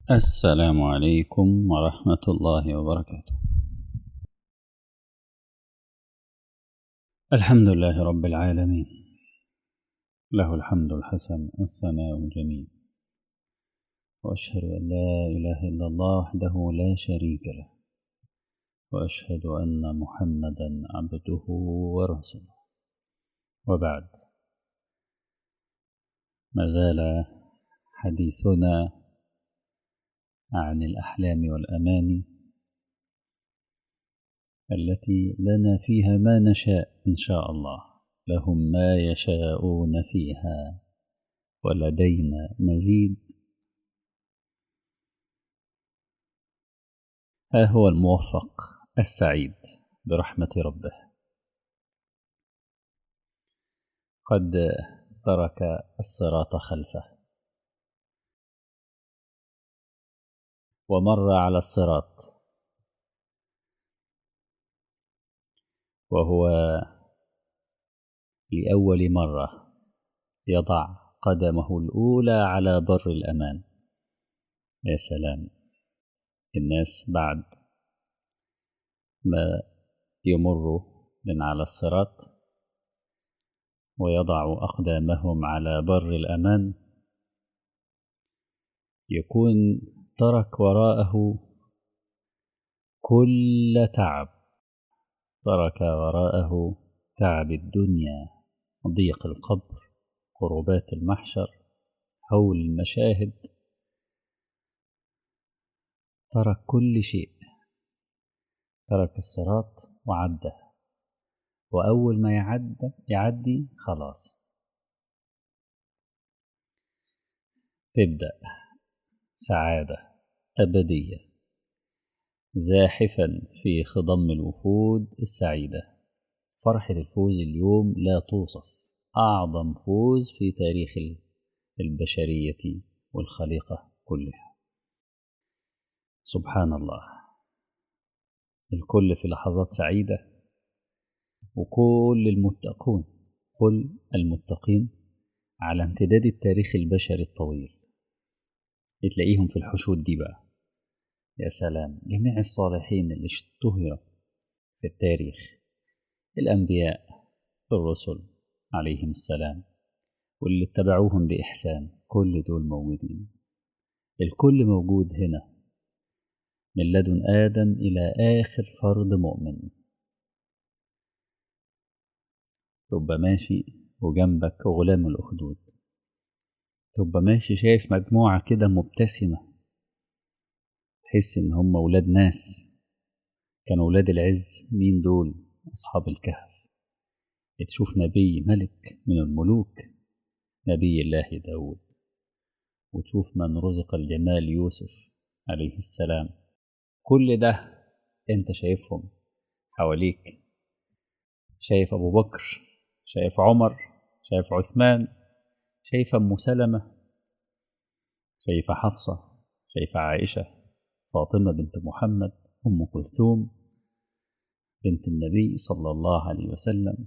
السلام عليكم ورحمة الله وبركاته الحمد لله رب العالمين له الحمد الحسن والثناء الجميل وأشهد أن لا إله إلا الله وحده لا شريك له وأشهد أن محمدا عبده ورسوله وبعد ما زال حديثنا عن الأحلام والأماني التي لنا فيها ما نشاء إن شاء الله لهم ما يشاءون فيها ولدينا مزيد ها هو الموفق السعيد برحمة ربه قد ترك الصراط خلفه ومر على الصراط وهو لأول مرة يضع قدمه الأولى على بر الأمان يا سلام الناس بعد ما يمر من على الصراط ويضع أقدامهم على بر الأمان يكون ترك وراءه كل تعب ترك وراءه تعب الدنيا ضيق القبر قربات المحشر هول المشاهد ترك كل شيء ترك الصراط وعدى وأول ما يعدي يعدي خلاص تبدأ سعادة أبدية زاحفا في خضم الوفود السعيدة فرحة الفوز اليوم لا توصف أعظم فوز في تاريخ البشرية والخليقة كلها سبحان الله الكل في لحظات سعيدة وكل المتقون كل المتقين على امتداد التاريخ البشري الطويل تلاقيهم في الحشود دي بقى يا سلام جميع الصالحين اللي اشتهروا في التاريخ الأنبياء الرسل عليهم السلام واللي اتبعوهم بإحسان كل دول موجودين الكل موجود هنا من لدن آدم إلى آخر فرد مؤمن تبقى ماشي وجنبك غلام الأخدود تبقى ماشي شايف مجموعة كده مبتسمة تحس إن هم ولاد ناس كانوا ولاد العز مين دول أصحاب الكهف تشوف نبي ملك من الملوك نبي الله داود وتشوف من رزق الجمال يوسف عليه السلام كل ده انت شايفهم حواليك شايف أبو بكر شايف عمر شايف عثمان شايف أم سلمة شايف حفصة شايف عائشة فاطمة بنت محمد أم كلثوم بنت النبي صلى الله عليه وسلم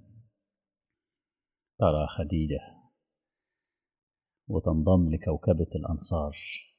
ترى خديجة وتنضم لكوكبة الأنصار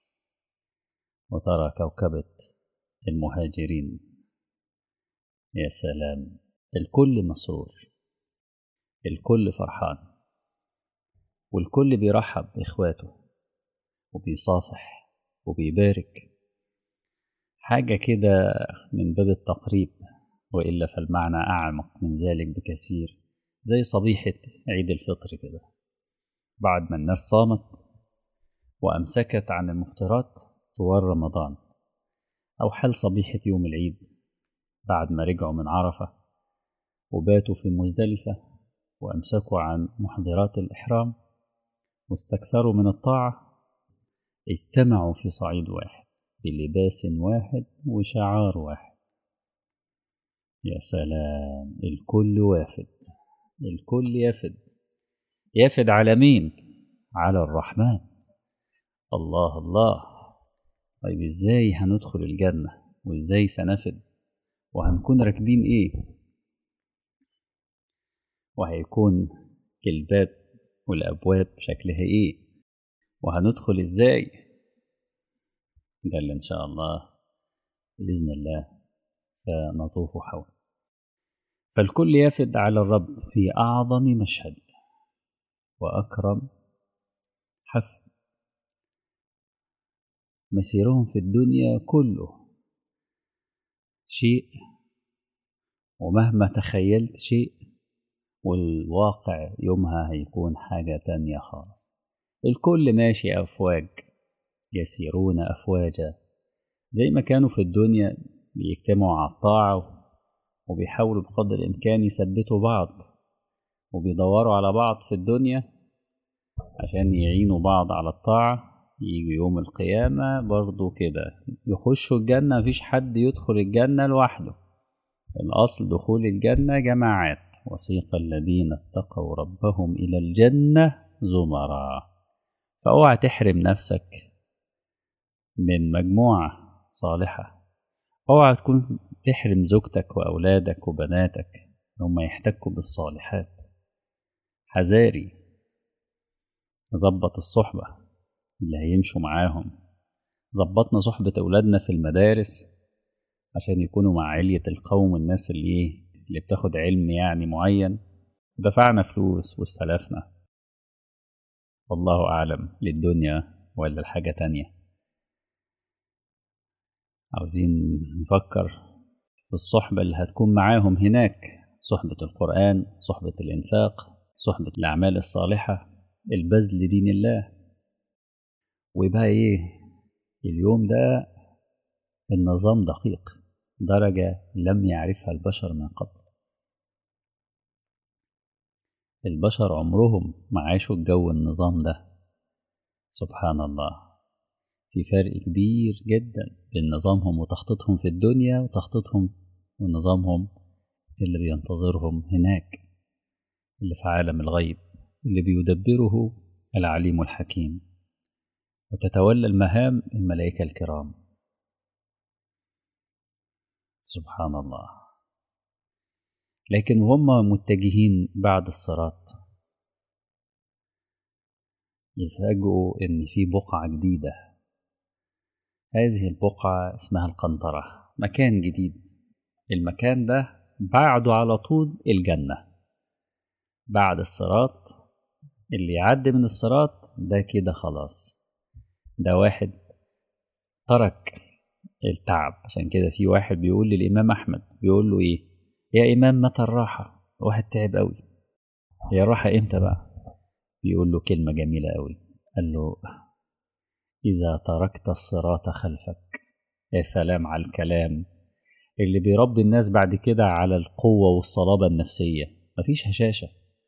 وترى كوكبة المهاجرين يا سلام الكل مسرور الكل فرحان والكل بيرحب بإخواته وبيصافح وبيبارك حاجة كده من باب التقريب وإلا فالمعنى أعمق من ذلك بكثير زي صبيحة عيد الفطر كده بعد ما الناس صامت وأمسكت عن المفطرات طوال رمضان أو حال صبيحة يوم العيد بعد ما رجعوا من عرفة وباتوا في مزدلفة وأمسكوا عن محضرات الإحرام واستكثروا من الطاعة اجتمعوا في صعيد واحد بلباس واحد وشعار واحد يا سلام الكل وافد الكل يفد يفد على مين على الرحمن الله الله طيب ازاي هندخل الجنة وازاي سنفد وهنكون راكبين ايه وهيكون الباب والابواب شكلها ايه وهندخل ازاي ده اللي إن شاء الله بإذن الله سنطوف حوله فالكل يفد على الرب في أعظم مشهد وأكرم حفل مسيرهم في الدنيا كله شيء ومهما تخيلت شيء والواقع يومها هيكون حاجة تانية خالص الكل ماشي أفواج يسيرون أفواجا زي ما كانوا في الدنيا بيجتمعوا على الطاعة وبيحاولوا بقدر الإمكان يثبتوا بعض وبيدوروا على بعض في الدنيا عشان يعينوا بعض على الطاعة يجي يوم القيامة برضو كده يخشوا الجنة مفيش حد يدخل الجنة لوحده الأصل دخول الجنة جماعات وسيق الذين اتقوا ربهم إلى الجنة زمرا فأوعى تحرم نفسك من مجموعة صالحة اوعى تكون تحرم زوجتك وأولادك وبناتك هم يحتكوا بالصالحات حذاري ظبط الصحبة اللي هيمشوا معاهم ظبطنا صحبة أولادنا في المدارس عشان يكونوا مع علية القوم والناس اللي إيه اللي بتاخد علم يعني معين دفعنا فلوس واستلفنا والله أعلم للدنيا ولا لحاجة تانية عاوزين نفكر في الصحبة اللي هتكون معاهم هناك صحبة القرآن صحبة الإنفاق صحبة الأعمال الصالحة البذل لدين الله ويبقى إيه اليوم ده النظام دقيق درجة لم يعرفها البشر من قبل البشر عمرهم ما عاشوا الجو النظام ده سبحان الله في فرق كبير جدا بين نظامهم وتخطيطهم في الدنيا وتخطيطهم ونظامهم اللي بينتظرهم هناك اللي في عالم الغيب اللي بيدبره العليم الحكيم وتتولى المهام الملائكة الكرام سبحان الله لكن وهم متجهين بعد الصراط يفاجئوا إن في بقعة جديدة هذه البقعة اسمها القنطرة مكان جديد المكان ده بعده على طول الجنة بعد الصراط اللي يعدي من الصراط ده كده خلاص ده واحد ترك التعب عشان كده في واحد بيقول للإمام أحمد بيقول له إيه يا إمام متى الراحة واحد تعب قوي هي الراحة إمتى بقى بيقول له كلمة جميلة قوي قال له إذا تركت الصراط خلفك يا سلام على الكلام اللي بيربي الناس بعد كده على القوة والصلابة النفسية مفيش هشاشة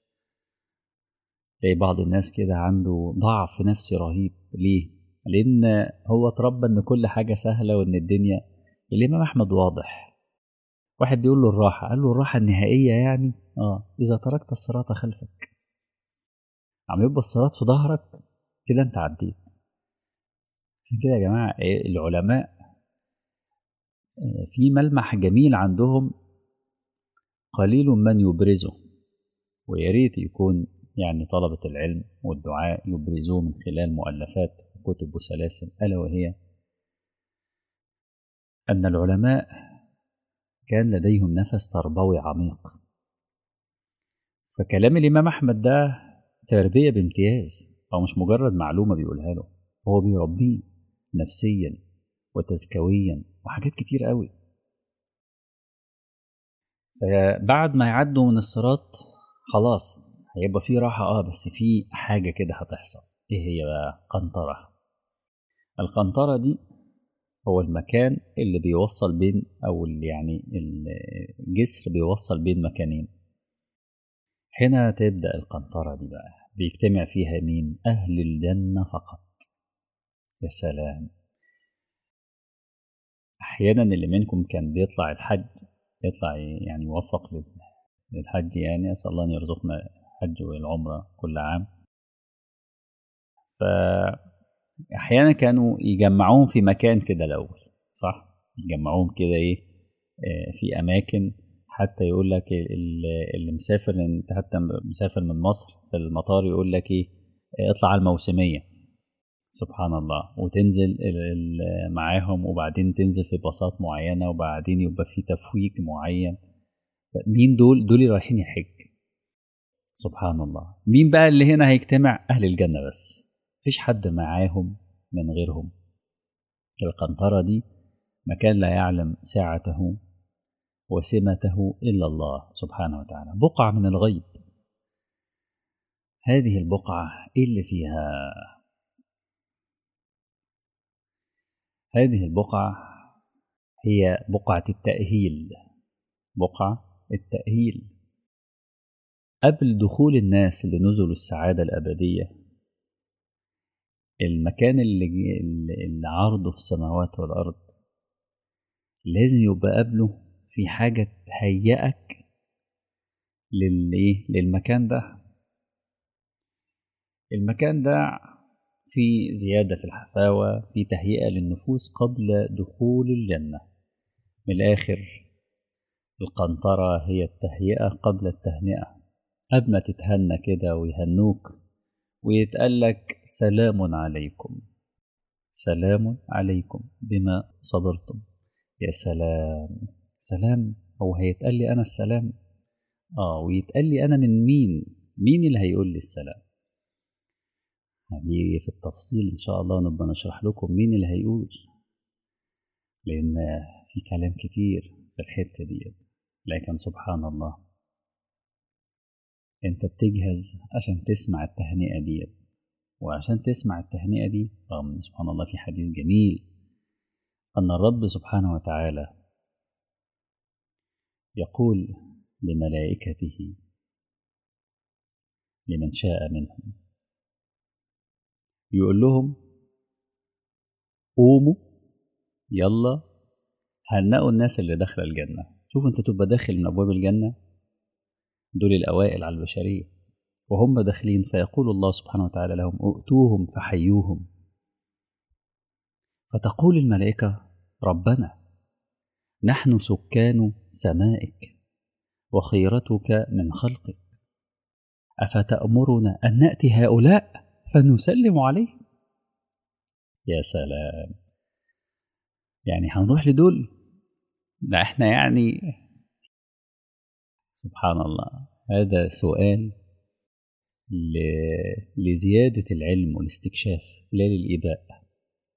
تلاقي بعض الناس كده عنده ضعف نفسي رهيب ليه؟ لأن هو اتربى إن كل حاجة سهلة وإن الدنيا الإمام أحمد واضح واحد بيقول له الراحة قال له الراحة النهائية يعني اه إذا تركت الصراط خلفك عم يبقى الصراط في ظهرك كده أنت عديت عشان كده يا جماعة العلماء في ملمح جميل عندهم قليل من يبرزه ويا ريت يكون يعني طلبة العلم والدعاء يبرزوه من خلال مؤلفات وكتب وسلاسل ألا وهي أن العلماء كان لديهم نفس تربوي عميق فكلام الإمام أحمد ده تربية بامتياز أو مش مجرد معلومة بيقولها له هو بيربيه نفسيا وتزكويا وحاجات كتير قوي فبعد ما يعدوا من الصراط خلاص هيبقى في راحة اه بس في حاجة كده هتحصل ايه هي بقى قنطرة القنطرة دي هو المكان اللي بيوصل بين او اللي يعني الجسر بيوصل بين مكانين هنا تبدأ القنطرة دي بقى بيجتمع فيها مين أهل الجنة فقط يا سلام أحيانا اللي منكم كان بيطلع الحج يطلع يعني يوفق للحج يعني أسأل الله أن يرزقنا الحج والعمرة كل عام فأحيانا كانوا يجمعوهم في مكان كده الأول صح يجمعوهم كده إيه في أماكن حتى يقول لك اللي مسافر انت حتى مسافر من مصر في المطار يقول لك ايه اطلع على الموسميه سبحان الله وتنزل معاهم وبعدين تنزل في باصات معينة وبعدين يبقى في تفويج معين مين دول دول رايحين يحج سبحان الله مين بقى اللي هنا هيجتمع أهل الجنة بس مفيش حد معاهم من غيرهم القنطرة دي مكان لا يعلم ساعته وسمته إلا الله سبحانه وتعالى بقعة من الغيب هذه البقعة إيه اللي فيها هذه البقعة هي بقعة التأهيل بقعة التأهيل قبل دخول الناس لنزل السعادة الأبدية المكان اللي, اللي عرضه في السماوات والأرض لازم يبقى قبله في حاجة تهيئك للإيه للمكان ده المكان ده في زيادة في الحفاوة في تهيئة للنفوس قبل دخول الجنة من الآخر القنطرة هي التهيئة قبل التهنئة قبل ما تتهنى كده ويهنوك ويتقال لك سلام عليكم سلام عليكم بما صبرتم يا سلام سلام هو هيتقال لي أنا السلام آه ويتقال لي أنا من مين مين اللي هيقول لي السلام هنيجي في التفصيل إن شاء الله نبقى نشرح لكم مين اللي هيقول لأن في كلام كتير في الحتة دي لكن سبحان الله أنت بتجهز عشان تسمع التهنئة دي وعشان تسمع التهنئة دي رغم سبحان الله في حديث جميل أن الرب سبحانه وتعالى يقول لملائكته لمن شاء منهم يقول لهم قوموا يلا هنئوا الناس اللي داخله الجنه شوف انت تبقى داخل من ابواب الجنه دول الاوائل على البشريه وهم داخلين فيقول الله سبحانه وتعالى لهم ائتوهم فحيوهم فتقول الملائكه ربنا نحن سكان سمائك وخيرتك من خلقك افتامرنا ان ناتي هؤلاء فنسلم عليه يا سلام يعني هنروح لدول ده احنا يعني سبحان الله هذا سؤال ل... لزيادة العلم والاستكشاف لا للإباء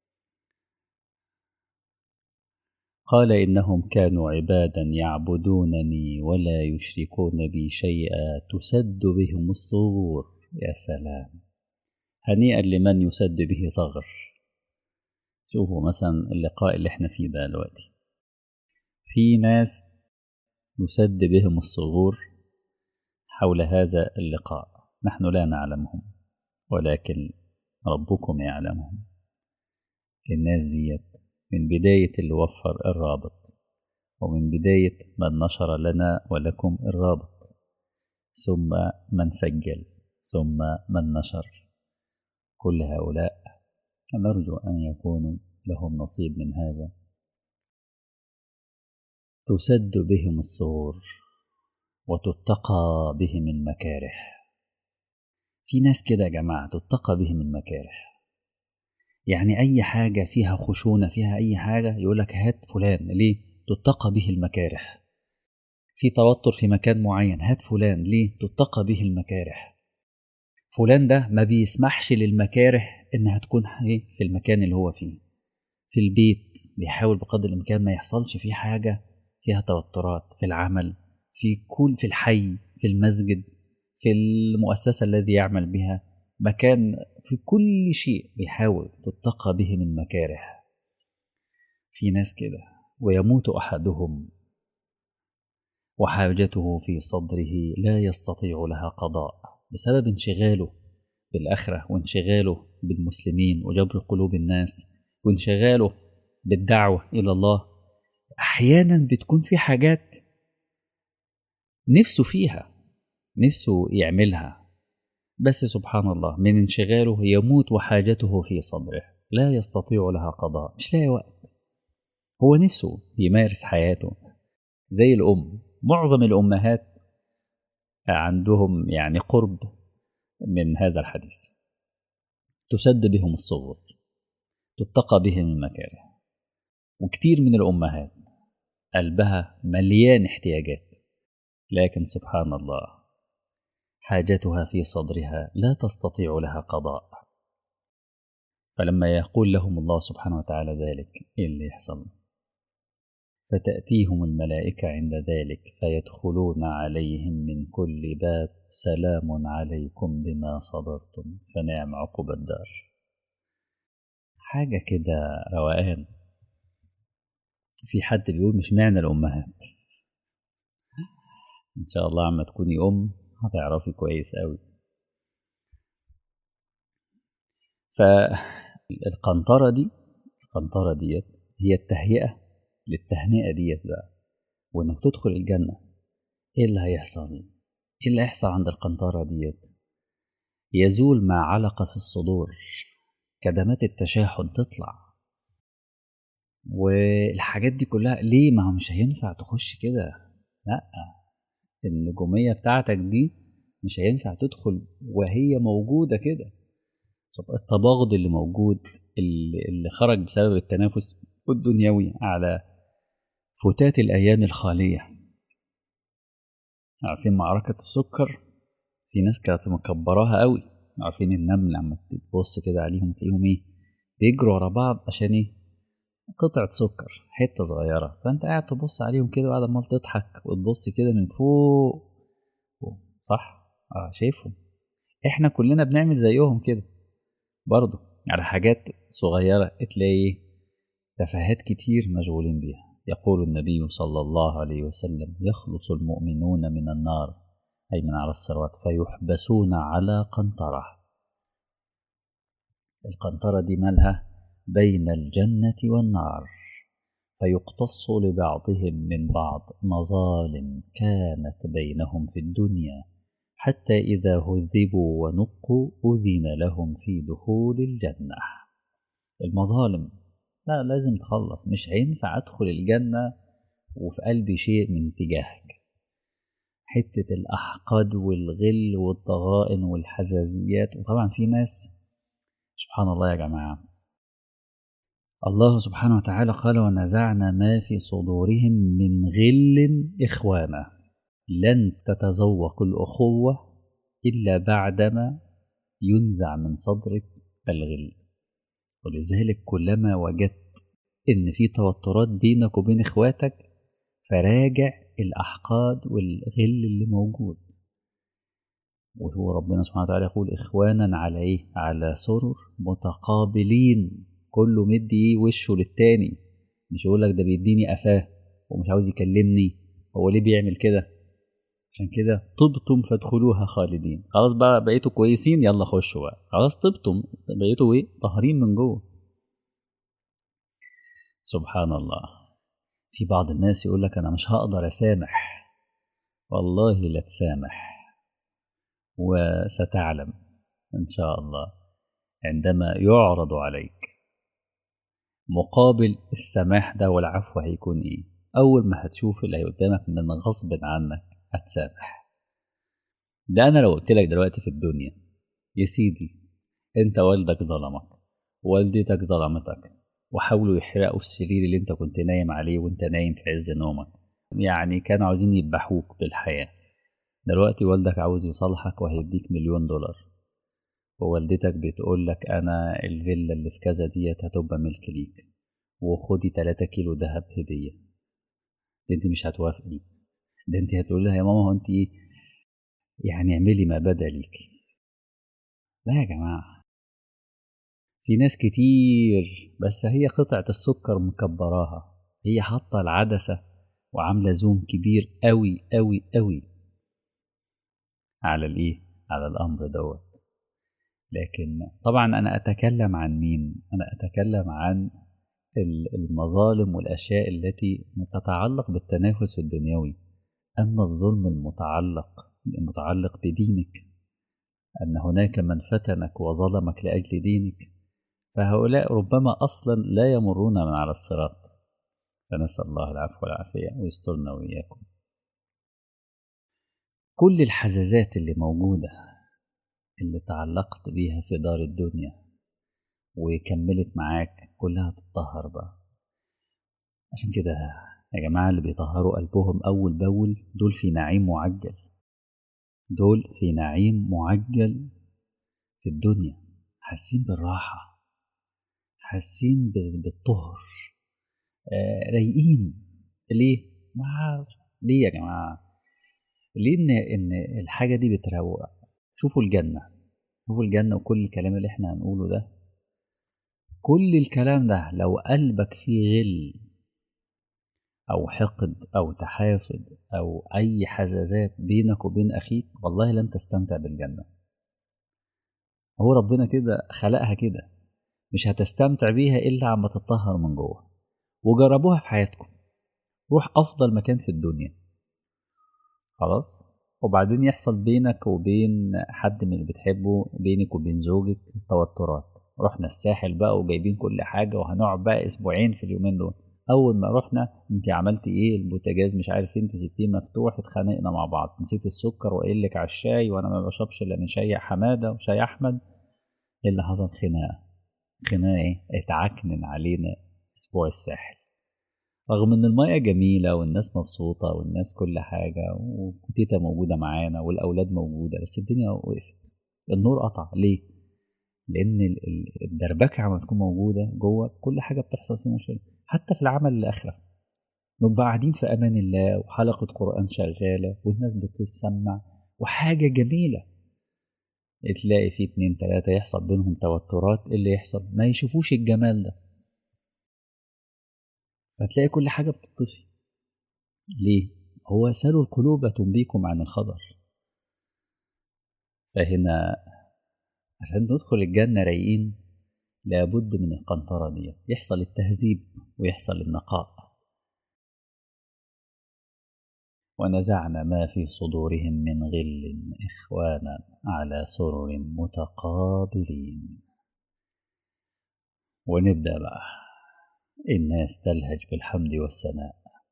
قال إنهم كانوا عبادا يعبدونني ولا يشركون بي شيئا تسد بهم الصغور يا سلام هنيئا لمن يسد به ثغر شوفوا مثلا اللقاء اللي احنا فيه ده دلوقتي في ناس يسد بهم الصغور حول هذا اللقاء نحن لا نعلمهم ولكن ربكم يعلمهم الناس ديت من بداية اللي وفر الرابط ومن بداية من نشر لنا ولكم الرابط ثم من سجل ثم من نشر كل هؤلاء نرجو أن يكونوا لهم نصيب من هذا تسد بهم الصور وتتقى بهم المكاره في ناس كده يا جماعة تتقى بهم المكاره يعني أي حاجة فيها خشونة فيها أي حاجة يقولك هات فلان ليه تتقى به المكاره في توتر في مكان معين هات فلان ليه تتقى به المكاره فلان ده ما بيسمحش للمكاره انها تكون في المكان اللي هو فيه في البيت بيحاول بقدر الامكان ما يحصلش فيه حاجه فيها توترات في العمل في كل في الحي في المسجد في المؤسسه الذي يعمل بها مكان في كل شيء بيحاول تتقى به من مكاره في ناس كده ويموت احدهم وحاجته في صدره لا يستطيع لها قضاء بسبب انشغاله بالآخرة وانشغاله بالمسلمين وجبر قلوب الناس وانشغاله بالدعوة إلى الله أحيانا بتكون في حاجات نفسه فيها نفسه يعملها بس سبحان الله من انشغاله يموت وحاجته في صدره لا يستطيع لها قضاء مش لاقي وقت هو نفسه يمارس حياته زي الأم معظم الأمهات عندهم يعني قرب من هذا الحديث تسد بهم الصغور تتقى به من مكاره وكتير من الأمهات قلبها مليان احتياجات لكن سبحان الله حاجتها في صدرها لا تستطيع لها قضاء فلما يقول لهم الله سبحانه وتعالى ذلك ايه اللي يحصل فتأتيهم الملائكة عند ذلك فيدخلون عليهم من كل باب سلام عليكم بما صبرتم فنعم عقب الدار حاجة كده روقان في حد بيقول مش معنى الأمهات إن شاء الله عما تكوني أم هتعرفي كويس أوي فالقنطرة دي القنطرة ديت هي التهيئة للتهنئة ديت بقى وإنك تدخل الجنة إيه اللي هيحصل؟ إيه اللي هيحصل عند القنطرة ديت؟ يزول ما علق في الصدور كدمات التشاحن تطلع والحاجات دي كلها ليه ما هو مش هينفع تخش كده لا النجومية بتاعتك دي مش هينفع تدخل وهي موجودة كده التباغض اللي موجود اللي, اللي خرج بسبب التنافس الدنيوي على فتات الأيام الخالية عارفين معركة السكر في ناس كانت مكبراها قوي عارفين النمل لما تبص كده عليهم تلاقيهم ايه بيجروا ورا بعض عشان ايه قطعة سكر حتة صغيرة فانت قاعد تبص عليهم كده وقاعد عمال تضحك وتبص كده من فوق صح اه شايفهم احنا كلنا بنعمل زيهم كده برضه على حاجات صغيرة تلاقي تفاهات كتير مشغولين بيها يقول النبي صلى الله عليه وسلم يخلص المؤمنون من النار أي من على الصراط فيحبسون على قنطرة القنطرة دي مالها بين الجنة والنار فيقتص لبعضهم من بعض مظالم كانت بينهم في الدنيا حتى إذا هذبوا ونقوا أذن لهم في دخول الجنة المظالم لا لازم تخلص مش هينفع أدخل الجنة وفي قلبي شيء من تجاهك حتة الأحقاد والغل والضغائن والحزازيات وطبعا في ناس سبحان الله يا جماعة الله سبحانه وتعالى قال ونزعنا ما في صدورهم من غل إخوانا لن تتذوق الأخوة إلا بعدما ينزع من صدرك الغل ولذلك كلما وجدت إن في توترات بينك وبين إخواتك فراجع الأحقاد والغل اللي موجود وهو ربنا سبحانه وتعالى يقول إخوانا على إيه؟ على سرر متقابلين كله مدي إيه وشه للتاني مش يقول لك ده بيديني قفاه ومش عاوز يكلمني هو ليه بيعمل كده عشان كده طبتم فادخلوها خالدين خلاص بقى بقيتوا كويسين يلا خشوا بقى خلاص طبتم بقيتوا ايه طاهرين من جوه سبحان الله في بعض الناس يقول لك انا مش هقدر اسامح والله لا تسامح وستعلم ان شاء الله عندما يعرض عليك مقابل السماح ده والعفو هيكون ايه اول ما هتشوف اللي قدامك من غصب عنك هتسامح ده انا لو قلت لك دلوقتي في الدنيا يا سيدي انت والدك ظلمك والدتك ظلمتك وحاولوا يحرقوا السرير اللي انت كنت نايم عليه وانت نايم في عز نومك يعني كانوا عاوزين يذبحوك بالحياة دلوقتي والدك عاوز يصالحك وهيديك مليون دولار ووالدتك بتقول لك انا الفيلا اللي في كذا ديت هتبقى ملك ليك وخدي 3 كيلو دهب هدية دي انت مش هتوافقي ده انت هتقول لها يا ماما هو انت ايه يعني اعملي ما بدا ليك لا يا جماعة في ناس كتير بس هي قطعة السكر مكبراها هي حاطة العدسة وعاملة زوم كبير قوي قوي قوي على الايه على الامر دوت لكن طبعا انا اتكلم عن مين انا اتكلم عن المظالم والاشياء التي تتعلق بالتنافس الدنيوي اما الظلم المتعلق المتعلق بدينك ان هناك من فتنك وظلمك لاجل دينك فهؤلاء ربما اصلا لا يمرون من على الصراط فنسال الله العفو والعافيه ويسترنا واياكم كل الحزازات اللي موجوده اللي تعلقت بيها في دار الدنيا وكملت معاك كلها تتطهر بقى عشان كده يا جماعة اللي بيطهروا قلبهم أول بأول دول في نعيم معجل دول في نعيم معجل في الدنيا حاسين بالراحة حاسين بالطهر آه رايقين ليه؟ ما ليه يا جماعة؟ ليه إن إن الحاجة دي بتروق؟ شوفوا الجنة شوفوا الجنة وكل الكلام اللي إحنا هنقوله ده كل الكلام ده لو قلبك فيه غل أو حقد أو تحاسد أو أي حزازات بينك وبين أخيك والله لن تستمتع بالجنة هو ربنا كده خلقها كده مش هتستمتع بيها إلا عما تتطهر من جوه وجربوها في حياتكم روح أفضل مكان في الدنيا خلاص وبعدين يحصل بينك وبين حد من اللي بتحبه بينك وبين زوجك توترات رحنا الساحل بقى وجايبين كل حاجة وهنقعد بقى أسبوعين في اليومين دول اول ما رحنا انت عملتي ايه البوتاجاز مش عارف انت سبتيه مفتوح اتخانقنا مع بعض نسيت السكر وقايل لك على الشاي وانا ما بشربش الا من شاي حماده وشاي احمد ايه اللي حصل خناقه خناقه ايه اتعكنن علينا اسبوع الساحل رغم ان المية جميلة والناس مبسوطة والناس كل حاجة وتيتا موجودة معانا والأولاد موجودة بس الدنيا وقفت النور قطع ليه؟ لأن الدربكة عم تكون موجودة جوه كل حاجة بتحصل فيه مشكلة حتى في العمل الآخرة نبقى قاعدين في أمان الله وحلقة قرآن شغالة والناس بتسمع وحاجة جميلة تلاقي في اتنين تلاتة يحصل بينهم توترات اللي يحصل ما يشوفوش الجمال ده فتلاقي كل حاجة بتطفي ليه؟ هو سالوا القلوب تنبيكم عن الخبر فهنا عشان ندخل الجنة رايقين لابد من القنطرة دي يحصل التهذيب ويحصل النقاء ونزعنا ما في صدورهم من غل إخوانا على سرر متقابلين ونبدأ بقى الناس تلهج بالحمد والثناء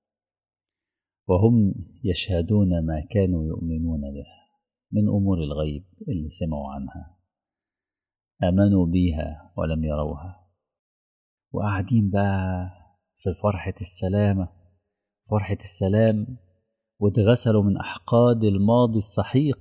وهم يشهدون ما كانوا يؤمنون به من أمور الغيب اللي سمعوا عنها آمنوا بيها ولم يروها وقاعدين بقى في فرحة السلامة فرحة السلام واتغسلوا من أحقاد الماضي السحيق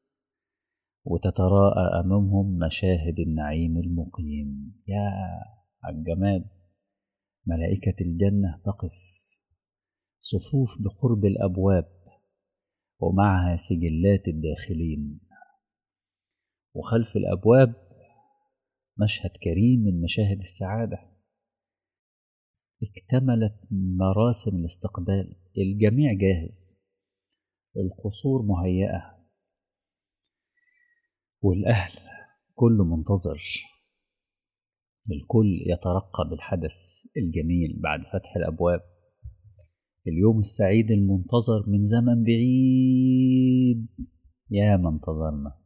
وتتراءى أمامهم مشاهد النعيم المقيم يا الجمال ملائكة الجنة تقف صفوف بقرب الأبواب ومعها سجلات الداخلين وخلف الأبواب مشهد كريم من مشاهد السعادة اكتملت مراسم الاستقبال الجميع جاهز القصور مهيئة والأهل كله منتظر الكل يترقب الحدث الجميل بعد فتح الأبواب اليوم السعيد المنتظر من زمن بعيد يا ما انتظرنا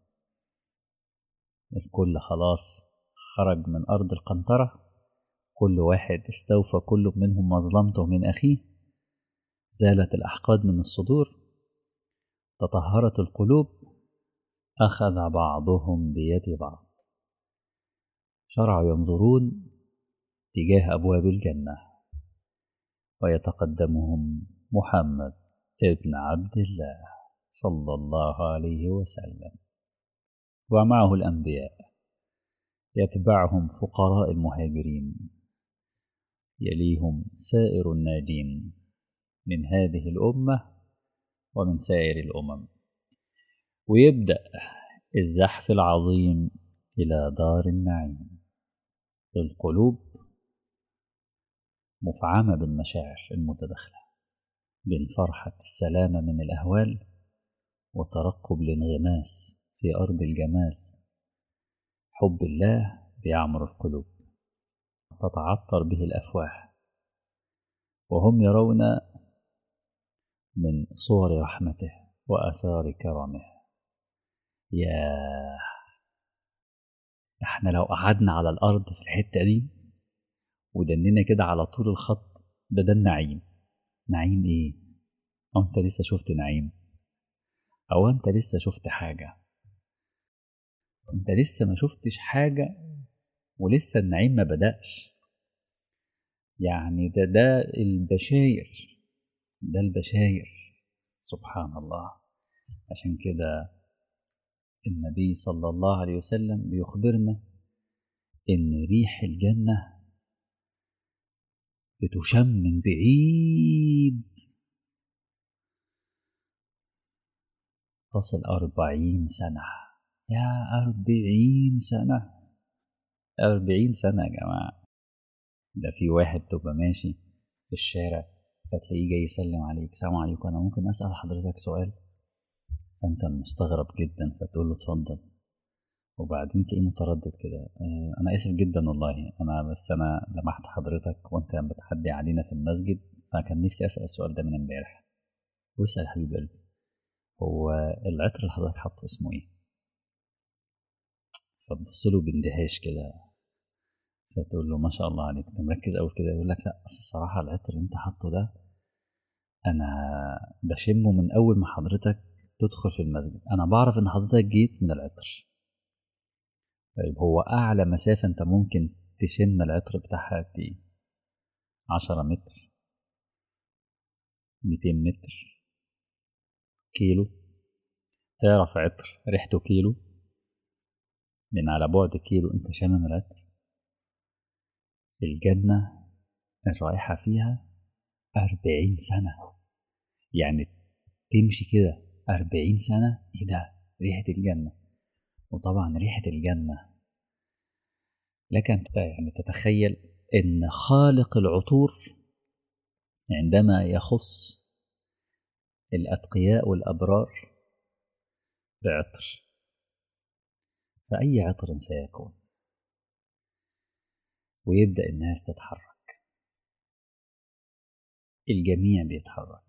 الكل خلاص خرج من أرض القنطرة كل واحد استوفى كل منهم مظلمته من أخيه زالت الأحقاد من الصدور تطهرت القلوب أخذ بعضهم بيد بعض شرعوا ينظرون تجاه أبواب الجنة ويتقدمهم محمد ابن عبد الله صلى الله عليه وسلم ومعه الأنبياء يتبعهم فقراء المهاجرين يليهم سائر الناجين من هذه الأمة ومن سائر الأمم ويبدأ الزحف العظيم إلى دار النعيم القلوب مفعمة بالمشاعر المتداخلة بين فرحة السلامة من الأهوال وترقب الانغماس في أرض الجمال حب الله بيعمر القلوب تتعطر به الأفواه وهم يرون من صور رحمته وآثار كرمه يا احنا لو قعدنا على الأرض في الحتة دي ودننا كده على طول الخط ده ده النعيم نعيم ايه او انت لسه شفت نعيم او انت لسه شفت حاجة انت لسه ما شفتش حاجة ولسه النعيم ما بدأش يعني ده ده البشاير ده البشاير سبحان الله عشان كده النبي صلى الله عليه وسلم بيخبرنا إن ريح الجنة بتشم من بعيد تصل أربعين سنة يا أربعين سنة أربعين سنة يا جماعة ده في واحد تبقى ماشي في الشارع فتلاقيه جاي يسلم عليك سلام عليكم أنا ممكن أسأل حضرتك سؤال فأنت مستغرب جدا فتقول له اتفضل وبعدين تلاقيه متردد كده آه، أنا آسف جدا والله أنا بس أنا لمحت حضرتك وأنت بتحدي علينا في المسجد فكان نفسي أسأل السؤال ده من امبارح واسأل حبيب قلبي هو العطر اللي حضرتك حاطه اسمه إيه؟ فتبص له باندهاش كده فتقول له ما شاء الله عليك انت مركز قوي كده يقول لك لا اصل الصراحه العطر اللي انت حاطه ده انا بشمه من اول ما حضرتك تدخل في المسجد انا بعرف ان حضرتك جيت من العطر طيب هو اعلى مسافه انت ممكن تشم العطر بتاعها قد ايه عشرة متر ميتين متر كيلو تعرف عطر ريحته كيلو من على بعد كيلو انت شامم العطر الجنة الرائحة فيها أربعين سنة يعني تمشي كده أربعين سنة إيه ده ريحة الجنة وطبعا ريحة الجنة لك أن تت- يعني تتخيل إن خالق العطور عندما يخص الأتقياء والأبرار بعطر فأي عطر سيكون ويبدأ الناس تتحرك الجميع بيتحرك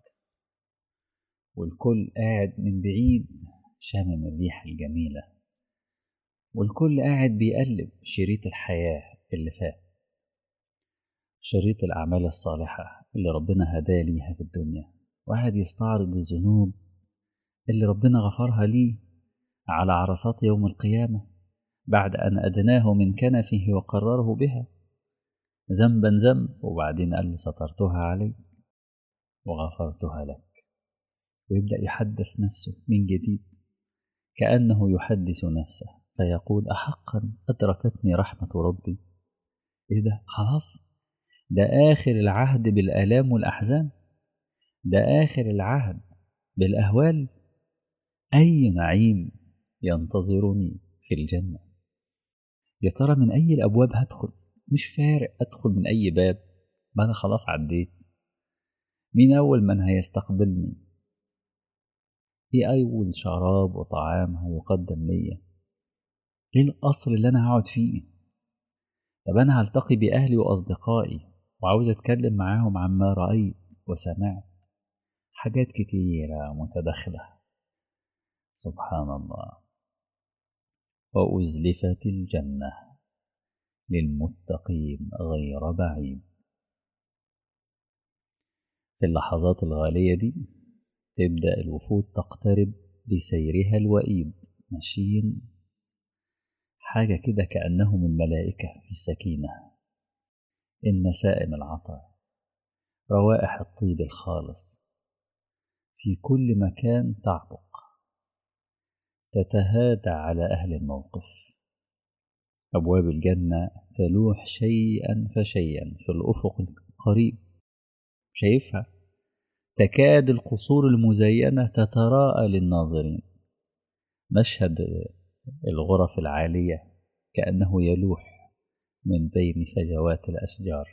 والكل قاعد من بعيد شامم الريحة الجميلة والكل قاعد بيقلب شريط الحياة اللي فات شريط الأعمال الصالحة اللي ربنا هداه ليها في الدنيا وقاعد يستعرض الذنوب اللي ربنا غفرها ليه على عرصات يوم القيامة بعد أن أدناه من كنفه وقرره بها ذنبا ذنب وبعدين قال له سترتها عليك وغفرتها لك ويبدأ يحدث نفسه من جديد كأنه يحدث نفسه فيقول أحقا أدركتني رحمة ربي إيه ده خلاص ده آخر العهد بالآلام والأحزان ده آخر العهد بالأهوال أي نعيم ينتظرني في الجنة يا ترى من أي الأبواب هدخل مش فارق أدخل من أي باب ما أنا خلاص عديت مين أول من هيستقبلني إيه أول شراب وطعام هيقدم ليا إيه القصر اللي أنا هقعد فيه طب أنا هلتقي بأهلي وأصدقائي وعاوز أتكلم معاهم عما رأيت وسمعت حاجات كتيرة متداخلة سبحان الله وأزلفت الجنة للمتقين غير بعيد في اللحظات الغالية دي تبدأ الوفود تقترب بسيرها الوئيد ماشيين حاجة كده كأنهم الملائكة في السكينة النسائم العطر روائح الطيب الخالص في كل مكان تعبق تتهادى على أهل الموقف أبواب الجنة تلوح شيئا فشيئا في الأفق القريب شايفها تكاد القصور المزينة تتراءى للناظرين مشهد الغرف العالية كأنه يلوح من بين فجوات الأشجار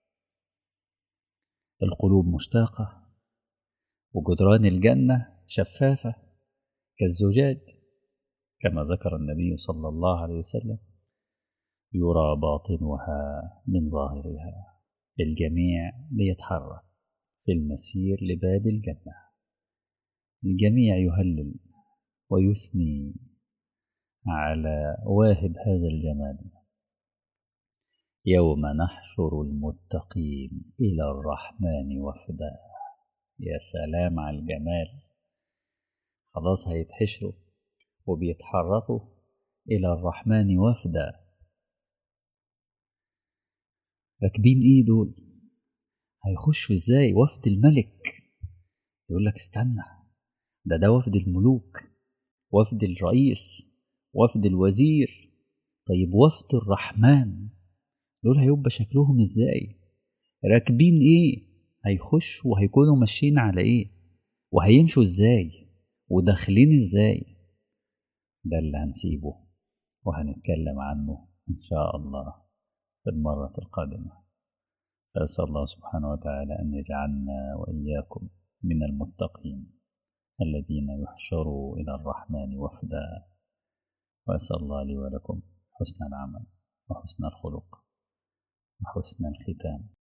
القلوب مشتاقة وجدران الجنة شفافة كالزجاج كما ذكر النبي صلى الله عليه وسلم يرى باطنها من ظاهرها الجميع بيتحرك في المسير لباب الجنة الجميع يهلل ويثني على واهب هذا الجمال يوم نحشر المتقين إلى الرحمن وفدا يا سلام على الجمال خلاص هيتحشروا وبيتحركوا إلى الرحمن وفدا راكبين ايه دول هيخشوا ازاي وفد الملك يقول لك استنى ده ده وفد الملوك وفد الرئيس وفد الوزير طيب وفد الرحمن دول هيبقى شكلهم ازاي راكبين ايه هيخشوا وهيكونوا ماشيين على ايه وهيمشوا ازاي وداخلين ازاي ده اللي هنسيبه وهنتكلم عنه ان شاء الله في المرة القادمة أسأل الله سبحانه وتعالى أن يجعلنا وإياكم من المتقين الذين يحشروا إلى الرحمن وفدا وأسأل الله لي ولكم حسن العمل وحسن الخلق وحسن الختام